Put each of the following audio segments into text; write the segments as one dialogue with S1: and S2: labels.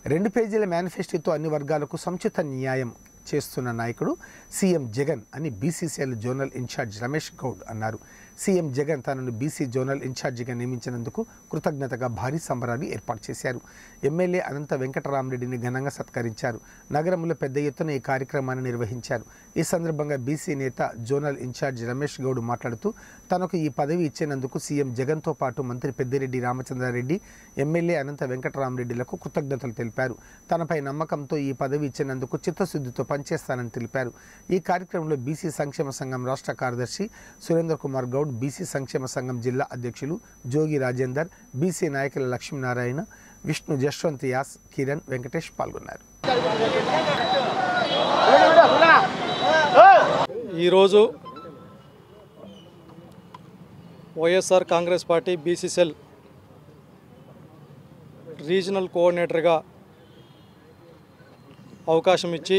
S1: రెండు పేజీల మేనిఫెస్టోతో అన్ని వర్గాలకు సముచిత న్యాయం చేస్తున్న నాయకుడు సీఎం జగన్ అని BCCL zonal in charge Ramesh Goud అన్నారు సీఎం జగన్ తనను బీసీ జోనల్ ఇన్ఛార్జిగా నియమించినందుకు కృతజ్ఞతగా భారీ సంబరాలు ఏర్పాటు చేశారు ఎమ్మెల్యే అనంత వెంకటరామరెడ్డిని ఘనంగా సత్కరించారు నగరంలో పెద్ద ఎత్తున ఈ కార్యక్రమాన్ని నిర్వహించారు ఈ సందర్భంగా బీసీ నేత జోనల్ ఇన్ఛార్జ్ రమేష్ గౌడ్ మాట్లాడుతూ తనకు ఈ పదవి ఇచ్చినందుకు సీఎం జగన్తో పాటు మంత్రి పెద్దిరెడ్డి రామచంద్రారెడ్డి ఎమ్మెల్యే అనంత వెంకటరామరెడ్డిలకు కృతజ్ఞతలు తెలిపారు తనపై నమ్మకంతో ఈ పదవి ఇచ్చినందుకు చిత్తశుద్ధితో పనిచేస్తానని తెలిపారు ఈ కార్యక్రమంలో బీసీ సంక్షేమ సంఘం రాష్ట్ర కార్యదర్శి సురేంద్ర కుమార్ గౌడ్ బీసీ సంక్షేమ సంఘం జిల్లా అధ్యక్షులు జోగి రాజేందర్ బీసీ నాయకుల లక్ష్మీనారాయణ విష్ణు జశ్వంత్ యాస్ కిరణ్ వెంకటేష్ పాల్గొన్నారు
S2: ఈరోజు YSR Congress party BC cell regional కోఆర్డినేటర్గా అవకాశం ఇచ్చి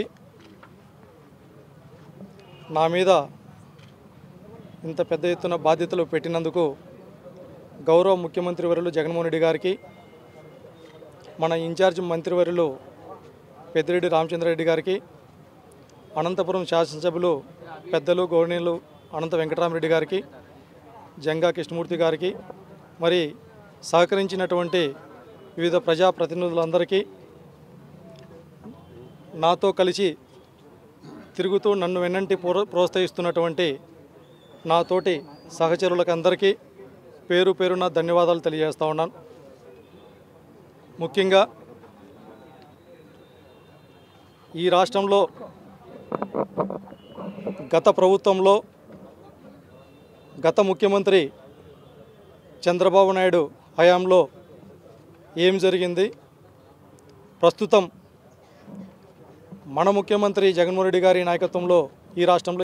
S2: నా మీద ఇంత పెద్ద ఎత్తున బాధ్యతలు పెట్టినందుకు గౌరవ ముఖ్యమంత్రి వర్యులు జగన్మోహన్ రెడ్డి గారికి మన ఇన్ఛార్జ్ మంత్రివర్యులు పెద్దిరెడ్డి రామచంద్రారెడ్డి గారికి అనంతపురం శాసనసభ్యులు పెద్దలు గౌరవనీయులు అనంత వెంకటరామరెడ్డి గారికి జంగా కృష్ణమూర్తి గారికి మరి సహకరించినటువంటి వివిధ ప్రజాప్రతినిధులందరికీ నాతో కలిసి తిరుగుతూ నన్ను వెన్నంటి ప్రో ప్రోత్సహిస్తున్నటువంటి నాతోటి సహచరులకు అందరికీ పేరు పేరున ధన్యవాదాలు తెలియజేస్తా ఉన్నాను ముఖ్యంగా ఈ రాష్ట్రంలో గత ప్రభుత్వంలో గత ముఖ్యమంత్రి చంద్రబాబు నాయుడు హయాంలో ఏం జరిగింది ప్రస్తుతం మన ముఖ్యమంత్రి జగన్మోహన్ రెడ్డి గారి నాయకత్వంలో ఈ రాష్ట్రంలో